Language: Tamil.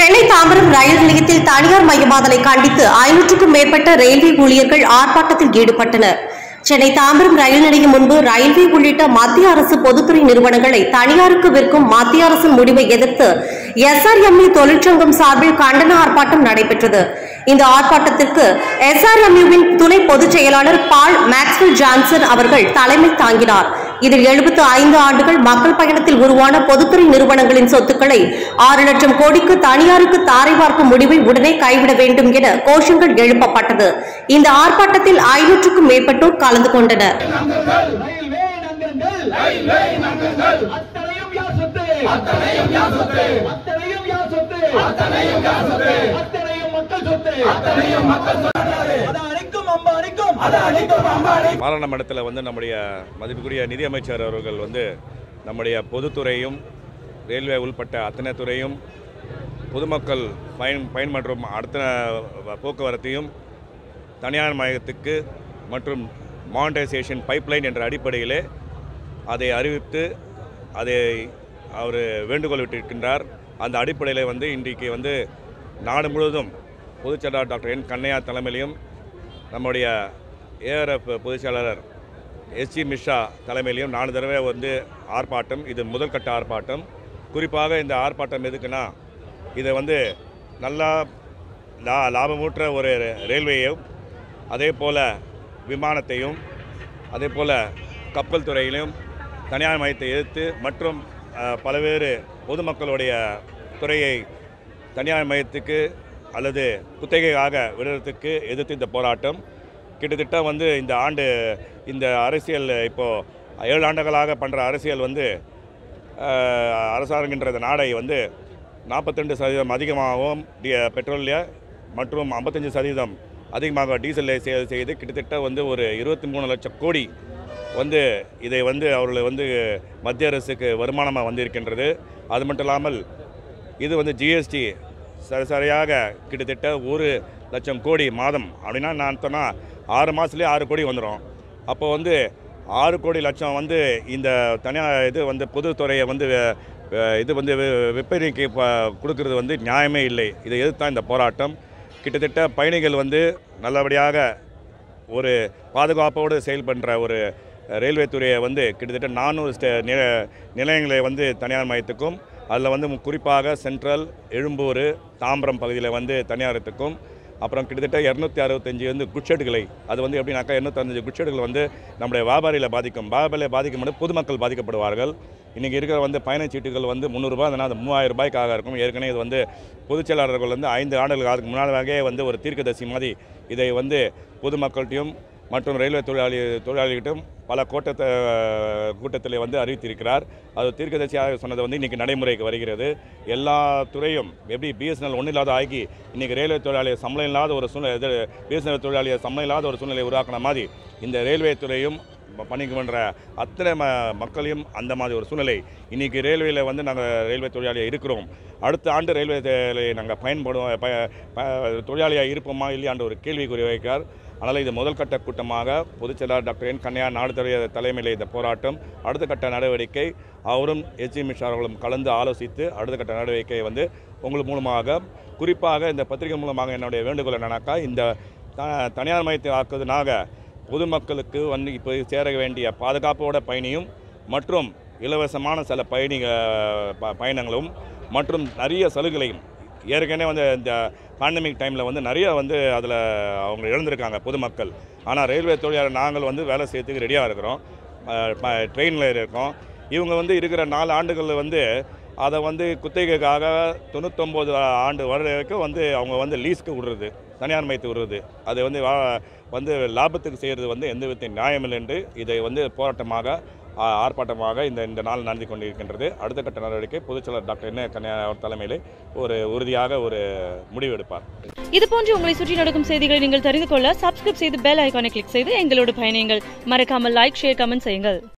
சென்னை தாம்பரம் ரயில் நிலையத்தில் தனியார் மயமாதலை கண்டித்து ஐநூற்றுக்கும் மேற்பட்ட ரயில்வே ஊழியர்கள் ஆர்ப்பாட்டத்தில் ஈடுபட்டனர் சென்னை தாம்பரம் ரயில் நிலையம் முன்பு ரயில்வே உள்ளிட்ட மத்திய அரசு பொதுத்துறை நிறுவனங்களை தனியாருக்கு விற்கும் மத்திய அரசின் முடிவை எதிர்த்து எஸ்ஆர்எம்ஏ தொழிற்சங்கம் சார்பில் கண்டன ஆர்ப்பாட்டம் நடைபெற்றது இந்த ஆர்ப்பாட்டத்திற்கு எஸ்ஆர்எம்யூவின் துணை பொதுச் செயலாளர் பால் மேக்ஸ்வெல் ஜான்சன் அவர்கள் தலைமை தாங்கினார் இதில் எழுபத்து ஐந்து ஆண்டுகள் மக்கள் பயணத்தில் உருவான பொதுத்துறை நிறுவனங்களின் சொத்துக்களை ஆறு லட்சம் கோடிக்கு தனியாருக்கு தாரை பார்க்கும் முடிவை உடனே கைவிட வேண்டும் என கோஷங்கள் எழுப்பப்பட்டது இந்த ஆர்ப்பாட்டத்தில் ஐநூற்றுக்கும் மேற்பட்டோர் கலந்து கொண்டனர் ரயில்வே நங்கங்கள் ரயில்வே நங்கங்கள் அத்தனையும் யார் சொத்து அத்தனையும் யார் சொத்து அத்தனையும் யார் சொத்து அத்தனையும் யார் சொத்து அத்தனையும் மக்கள் சொத்து அத்தனையும் மக்கள் சொத்து அது அனைக்கும் அம்பானிக்கும் அது அனைக்கும் அம்பானி பாராளுமன்றத்தில் வந்து நம்முடைய மதிப்புக்குரிய நிதியமைச்சர் அவர்கள் வந்து நம்முடைய பொதுத்துறையும் ரயில்வே உள்பட்ட அத்தனை துறையும் பொதுமக்கள் பயன் பயன்பற்றும் அடுத்த போக்குவரத்தையும் தனியார் மயத்துக்கு மற்றும் மானிட்டைசேஷன் பைப்லைன் என்ற அடிப்படையிலே அதை அறிவித்து அதை அவர் வேண்டுகோள் விட்டிருக்கின்றார் அந்த அடிப்படையில் வந்து இன்றைக்கு வந்து நாடு முழுவதும் பொதுச் செயலாளர் டாக்டர் என் கண்ணையா தலைமையிலையும் நம்முடைய ஏஆர்எஃப் பொதுச் செயலாளர் எஸ்ஜி மிஸ்ரா தலைமையிலையும் நாலு தடவை வந்து ஆர்ப்பாட்டம் இது முதல் கட்ட ஆர்ப்பாட்டம் குறிப்பாக இந்த ஆர்ப்பாட்டம் எதுக்குன்னா இதை வந்து நல்லா லா லாபமூற்ற ஒரு ரயில்வேயும் அதே போல் விமானத்தையும் அதே போல் கப்பல் துறையிலும் தனியார் மையத்தை எதிர்த்து மற்றும் அஹ், பல்வேறு பொதுமக்களுடைய துறையை தனியார் மையத்துக்கு அல்லது குத்தகையாக விடுறதுக்கு எதிர்த்து இந்த போராட்டம் கிட்டத்தட்ட வந்து இந்த ஆண்டு இந்த அரசியல் இப்போது ஏழு ஆண்டுகளாக பண்ணுற அரசியல் வந்து அஹ், அரசாங்கன்ற இந்த நாடை வந்து நாற்பத்தெண்டு சதவீதம் அதிகமாகவும் டி பெட்ரோலிய மற்றும் ஐம்பத்தஞ்சு சதவீதம் அதிகமாக டீசலை சேல் செய்து கிட்டத்தட்ட வந்து ஒரு இருபத்தி மூணு லட்சம் கோடி வந்து இதை வந்து அவர்கள் வந்து மத்திய அரசுக்கு வருமானமாக வந்திருக்கின்றது அது மட்டும் இல்லாமல் இது வந்து ஜிஎஸ்டி சரி சரியாக கிட்டத்தட்ட ஒரு லட்சம் கோடி மாதம் அப்படின்னா நான் சொன்னால் ஆறு மாதத்துலேயே ஆறு கோடி வந்துடும் அப்போ வந்து ஆறு கோடி லட்சம் வந்து இந்த தனியார் இது வந்து பொதுத்துறையை வந்து அஹ், இது வந்து வி- விற்பனைக்கு ப- கொடுக்கறது வந்து நியாயமே இல்லை இதை எதிர்த்து தான் இந்த போராட்டம் கிட்டத்தட்ட பயணிகள் வந்து நல்லபடியாக ஒரு பாதுகாப்போடு செயல்படுற ஒரு ரயில்வே துறையை வந்து கிட்டத்தட்ட நானூறு ஸ்டே நில நிலையங்களை வந்து தனியார் மையத்துக்கும் அதில் வந்து மு- குறிப்பாக சென்ட்ரல் எழும்பூர் தாம்பரம் பகுதியில் வந்து தனியாரத்துக்கும் அப்புறம் கிட்டத்தட்ட இரநூத்தி அறுபத்தஞ்சு வந்து குட்ஷெட்டுகளை அது வந்து எப்படின்னாக்கா இரநூத்தஞ்சு குட்ஷெட்டுகள் வந்து நம்முடைய வியாபாரிகளை பாதிக்கும் வியாபாரிகளை பாதிக்கும் போது பொதுமக்கள் பாதிக்கப்படுவார்கள் இன்றைக்கி இருக்கிற வந்து பயணச்சீட்டுகள் வந்து முந்நூறுரூபா இல்லைனா அது மூவாயிரம் ரூபாய்க்காக இருக்கும் ஏற்கனவே இது வந்து பொதுச் செயலாளர்கள் வந்து ஐந்து ஆண்டுகள் அதுக்கு முன்னாடியே வந்து ஒரு தீர்க்கதரிசி மாதிரி இதை வந்து பொதுமக்கள்கிட்டையும் மற்றும் ரயில்வே தொழிலாளி தொழிலாளிகிட்டும் பல கூட்டத்தை கூட்டத்தில் வந்து அறிவித்திருக்கிறார் அது தீர்க்கதரிசியாக சொன்னது வந்து இன்றைக்கி நடைமுறைக்கு வருகிறது எல்லா துறையும் எப்படி பிஎஸ்என்எல் ஒன்றும் இல்லாத ஆகி இன்றைக்கி ரயில்வே தொழிலாளியை சம்பளம் இல்லாத ஒரு சூழ்நிலை இது பிஎஸ்என்எல் தொழிலாளியை சம்பளம் இல்லாத ஒரு சூழ்நிலை உருவாக்கின மாதிரி இந்த ரயில்வே துறையும் ப- பணிக்கு பண்ணுற அத்தனை ம மக்களையும் அந்த மாதிரி ஒரு சூழ்நிலை இன்றைக்கி ரயில்வேயில் வந்து நாங்கள் ரயில்வே தொழிலாளியாக இருக்கிறோம் அடுத்த ஆண்டு ரயில்வே நாங்கள் பயன்படுவோம் ப ப தொழிலாளியாக இருப்போமா இல்லையான்ற ஒரு கேள்விக்குறி வைக்கிறார் அதனால் இது முதல் கட்ட கூட்டமாக பொதுச் செயலாளர் டாக்டர் என் கண்ணையா நாடு தழுவிய தலைமையில் இந்த போராட்டம் அடுத்த கட்ட நடவடிக்கை அவரும் எஸ்ஜி மிஸ்ரா அவர்களும் கலந்து ஆலோசித்து அடுத்த கட்ட நடவடிக்கை வந்து உங்கள் மூலமாக குறிப்பாக இந்த பத்திரிகை மூலமாக என்னுடைய வேண்டுகோள் என்னன்னாக்கா இந்த த- தனியார் மையத்தை ஆக்குவதனாக பொதுமக்களுக்கு வந்து இப்போ சேர வேண்டிய பாதுகாப்போட பயணியும் மற்றும் இலவசமான சில பயணி ப- பயணங்களும் மற்றும் நிறைய சலுகைகளையும் ஏற்கனவே வந்து இந்த பேண்டமிக் டைமில் வந்து நிறைய வந்து அதில் அவங்க இழந்திருக்காங்க பொதுமக்கள் ஆனால் ரயில்வே தொழிலாளர் நாங்கள் வந்து வேலை செய்யறதுக்கு ரெடியாக இருக்கிறோம் ட்ரெயினில் இருக்கோம் இவங்க வந்து இருக்கிற நாலு ஆண்டுகளில் வந்து அதை வந்து குத்தகைக்காக தொண்ணூத்தொம்பது ஆண்டு வர வரைக்கும் வந்து அவங்க வந்து லீஸ்க்கு விடுறது தனியார் மையத்துக்கு விடுறது அது வந்து வா- வந்து லாபத்துக்கு செய்கிறது வந்து எந்த வித நியாயமில்லை என்று இதை வந்து போராட்டமாக ஆ, ஆர்ப்பாட்டமாக இந்த இந்த நாள் நடந்து கொண்டிருக்கின்றது அடுத்த கட்ட நடவடிக்கை பொதுச்செயலர் டாக்டர் என்ன கன்னியா அவர் தலைமையிலே ஒரு உறுதியாக ஒரு முடிவு எடுப்பார் இது போன்று உங்களை சுற்றி நடக்கும் செய்திகளை நீங்கள் தெரிந்து கொள்ள சப்ஸ்கிரைப் செய்து பெல் ஐகானை கிளிக் செய்து எங்களோடு பயணியுங்கள் மறக்காமல் லைக் ஷேர் கமெண்ட் செய்யுங்கள்